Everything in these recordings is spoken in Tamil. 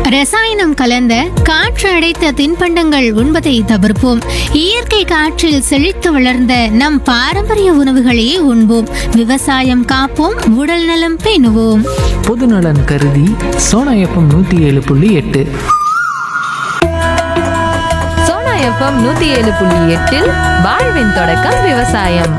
ரசாயனம் கலந்த காற்று அடைத்த தின்பண்டங்கள் உண்பதை தவிர்ப்போம் இயற்கை காற்றில் செழித்து வளர்ந்த நம் பாரம்பரிய உணவுகளையே உண்போம் விவசாயம் காப்போம் உடல் நலம் பேணுவோம் பொதுநலன் கருதி சோனா எஃப்எம் நூற்றி ஏழு புள்ளி எட்டு சோனா எஃப்எம் நூத்தி ஏழு புள்ளி எட்டில் வாழ்வின் தொடக்கம் விவசாயம்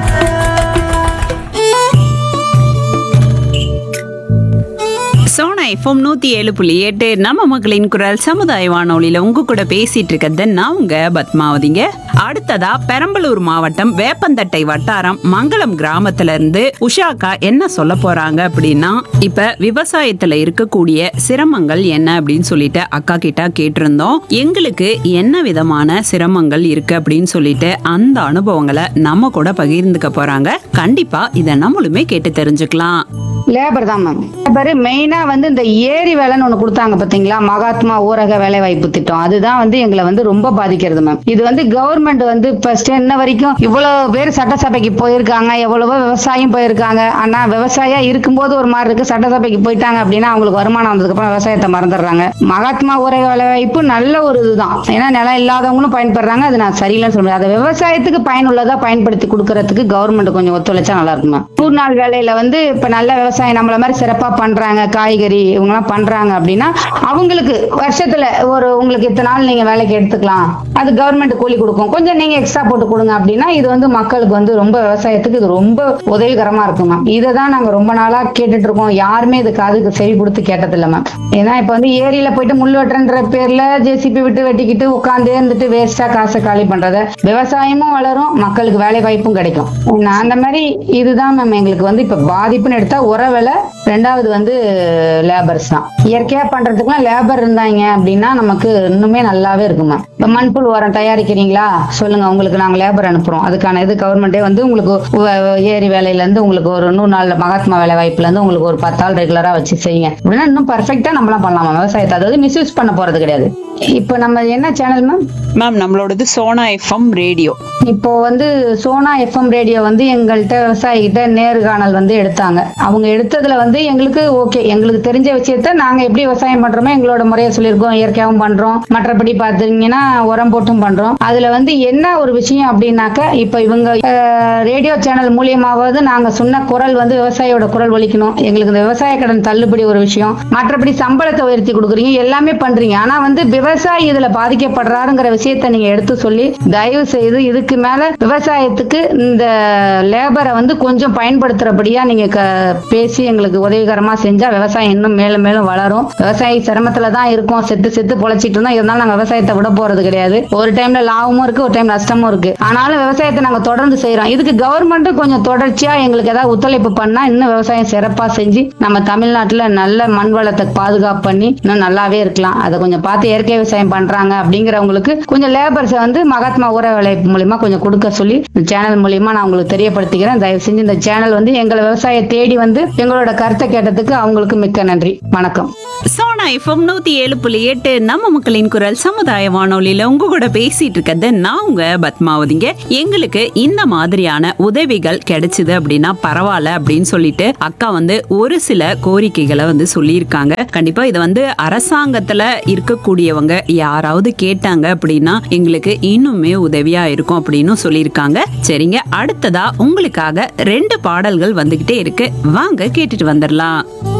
சோனா எஃப்எம் நூத்தி ஏழு புள்ளி எட்டு நம்ம மக்களின் குரல் சமுதாய வானொலியில உங்க கூட பேசிட்டு இருக்கிறது நான் உங்க பத்மாவதிங்க அடுத்ததா பெரம்பலூர் மாவட்டம் வேப்பந்தட்டை வட்டாரம் மங்களம் கிராமத்துல இருந்து உஷாக்கா என்ன சொல்ல போறாங்க அப்படின்னா இப்ப விவசாயத்துல இருக்கக்கூடிய சிரமங்கள் என்ன அப்படின்னு சொல்லிட்டு அக்கா கிட்ட கேட்டிருந்தோம் எங்களுக்கு என்ன விதமான சிரமங்கள் இருக்கு அப்படின்னு சொல்லிட்டு அந்த அனுபவங்களை நம்ம கூட பகிர்ந்துக்க போறாங்க கண்டிப்பா இதை நம்மளுமே கேட்டு தெரிஞ்சுக்கலாம் லேபர் தான் மேம் லேபர் மெயினா வந்து இந்த ஏரி வேலைன்னு ஒண்ணு கொடுத்தாங்க பாத்தீங்களா மகாத்மா ஊரக வேலை வாய்ப்பு திட்டம் அதுதான் வந்து எங்களை வந்து ரொம்ப பாதிக்கிறது மேம் இது வந்து கவர்மெண்ட் வந்து ஃபர்ஸ்ட் இன்ன வரைக்கும் இவ்வளவு பேர் சட்டசபைக்கு போயிருக்காங்க எவ்வளவோ விவசாயம் போயிருக்காங்க ஆனா விவசாயம் இருக்கும்போது ஒரு மாதிரி இருக்கு சட்டசபைக்கு போயிட்டாங்க அப்படின்னா அவங்களுக்கு வருமானம் வந்ததுக்கு அப்புறம் விவசாயத்தை மறந்துடுறாங்க மகாத்மா ஊரக வேலை வாய்ப்பு நல்ல ஒரு இதுதான் ஏன்னா நிலம் இல்லாதவங்களும் பயன்படுறாங்க அது நான் சரியில்லைன்னு சொல்ல முடியாது அதை விவசாயத்துக்கு பயனுள்ளதா பயன்படுத்தி கொடுக்கறதுக்கு கவர்மெண்ட் கொஞ்சம் ஒத்துழைச்சா நல்லா இருக்கும் மேம் நூறு நாள் வேலையில வந்து இப்ப நல்ல விவசாயம் நம்மள மாதிரி சிறப்பா பண்றாங்க காய்கறி இவங்க எல்லாம் பண்றாங்க அப்படின்னா அவங்களுக்கு வருஷத்துல ஒரு உங்களுக்கு இத்தனை நாள் நீங்க வேலைக்கு எடுத்துக்கலாம் அது கவர்மெண்ட் கூலி கொடுக்கும் கொஞ்சம் நீங்க எக்ஸ்ட்ரா போட்டு கொடுங்க அப்படின்னா இது வந்து மக்களுக்கு வந்து ரொம்ப விவசாயத்துக்கு இது ரொம்ப உதவிகரமா இருக்கும் மேம் இதை தான் நாங்க ரொம்ப நாளா கேட்டுட்டு இருக்கோம் யாருமே இது காதுக்கு செவி கொடுத்து கேட்டதில்ல மேம் ஏன்னா இப்ப வந்து ஏரியில போயிட்டு முள் வெட்டுறன்ற பேர்ல ஜேசிபி விட்டு வெட்டிக்கிட்டு உட்கார்ந்து இருந்துட்டு வேஸ்டா காசை காலி பண்றத விவசாயமும் வளரும் மக்களுக்கு வேலை வாய்ப்பும் கிடைக்கும் நான் அந்த மாதிரி இதுதான் மேம் எங்களுக்கு வந்து இப்ப பாதிப்புன்னு எடுத்தா உர விலை ரெண்டாவது வந்து லேபர்ஸ் தான் இயற்கையா பண்றதுக்குலாம் லேபர் இருந்தாங்க அப்படின்னா நமக்கு இன்னுமே நல்லாவே இருக்கும் மேம் இப்ப மண்புழு உரம் தயாரிக்கிறீங்களா சொல்லுங்க உங்களுக்கு நாங்க லேபர் அனுப்புறோம் அதுக்கான இது கவர்மெண்டே வந்து உங்களுக்கு உ- ஏரி வேலையில இருந்து உங்களுக்கு ஒரு நூறு நாள் மகாத்மா வேலை வாய்ப்புல இருந்து உங்களுக்கு ஒரு பத்து ஆள் ரெகுலரா வச்சு செய்யுங்க அப்படின்னா இன்னும் பர்ஃபெக்டா நம்மளாம் பண்ணலாமா விவசாயத்தை அதாவது மிஸ்யூஸ் பண்ண போறது கிடையாது இப்போ நம்ம என்ன சேனல் மேம் மேம் நம்மளோடது சோனா எஃப்எம் ரேடியோ இப்போ வந்து சோனா எஃப்எம் ரேடியோ வந்து எங்கள்கிட்ட விவசாயிகிட்ட நேர்காணல் வந்து எடுத்தாங்க அவங்க எடுத்ததுல வந்து எங்களுக்கு ஓகே எங்களுக்கு தெரிஞ்ச விஷயத்த நாங்க எப்படி விவசாயம் பண்றோமோ எங்களோட முறையை சொல்லியிருக்கோம் இயற்கையாகவும் பண்றோம் மற்றபடி பாத்தீங்கன்னா உரம் போட்டும் பண்றோம் அதுல வந்து என்ன ஒரு விஷயம் அப்படின்னாக்க இப்ப இவங்க ரேடியோ சேனல் மூலியமாவது நாங்க சொன்ன குரல் வந்து விவசாயியோட குரல் ஒலிக்கணும் எங்களுக்கு இந்த விவசாய கடன் தள்ளுபடி ஒரு விஷயம் மற்றபடி சம்பளத்தை உயர்த்தி கொடுக்குறீங்க எல்லாமே பண்றீங்க ஆனா வந்து விவசாயி இதுல பாதிக்கப்படுறாருங்கிற விஷயத்த நீங்க எடுத்து சொல்லி தயவு செய்து இதுக்கு மேல விவசாயத்துக்கு இந்த லேபரை வந்து கொஞ்சம் பயன்படுத்துறபடியா நீங்க க- பேசி எங்களுக்கு உதவிகரமா செஞ்சா விவசாயம் இன்னும் மேலும் மேலும் வளரும் விவசாயி சிரமத்துல தான் இருக்கும் செத்து செத்து பொழைச்சிட்டு இருந்தா இருந்தாலும் நாங்க விவசாயத்தை விட போறது கிடையாது ஒரு டைம்ல லாபமும் இருக்கு ஒரு டைம் நஷ்டமும் இருக்கு ஆனாலும் விவசாயத்தை நாங்க தொடர்ந்து செய்யறோம் இதுக்கு கவர்மெண்ட்டும் கொஞ்சம் தொடர்ச்சியா எங்களுக்கு ஏதாவது ஒத்துழைப்பு பண்ணா இன்னும் விவசாயம் சிறப்பா செஞ்சு நம்ம தமிழ்நாட்டுல நல்ல மண் வளத்தை பாதுகாப்பு பண்ணி இன்னும் நல்லாவே இருக்கலாம் அதை கொஞ்சம் பார்த்து இயற்கை விவசாயம் பண்றாங்க அப்படிங்கிறவங்களுக்கு கொஞ்சம் லேபர்ஸை வந்து மகாத்மா ஊர வேலைப்பு மூலியமா கொஞ்சம் கொடுக்க சொல்லி இந்த சேனல் மூலியமா நான் உங்களுக்கு தெரியப்படுத்திக்கிறேன் தயவு செஞ்சு இந்த சேனல் வந்து எங்களை விவசாய தேடி வந்து எங்களோட கருத்தை கேட்டதுக்கு அவங்களுக்கு மிக்க நன்றி வணக்கம் சோனா எஃப்எம் நூத்தி ஏழு புள்ளி எட்டு நம்ம மக்களின் குரல் சமுதாய வானொலியில உங்க கூட பேசிட்டு இருக்கிறது நான் உங்க பத்மாவதிங்க எங்களுக்கு இந்த மாதிரியான உதவிகள் கிடைச்சது அப்படின்னா பரவாயில்ல அப்படின்னு சொல்லிட்டு அக்கா வந்து ஒரு சில கோரிக்கைகளை வந்து சொல்லியிருக்காங்க கண்டிப்பா இதை வந்து அரசாங்கத்துல இருக்கக்கூடியவங்க யாராவது கேட்டாங்க அப்படின்னா எங்களுக்கு இன்னுமே உதவியா இருக்கும் அப்படின்னு சொல்லியிருக்காங்க சரிங்க அடுத்ததா உங்களுக்காக ரெண்டு பாடல்கள் வந்துகிட்டே இருக்கு வாங்க கேட்டுட்டு வந்துடலாம்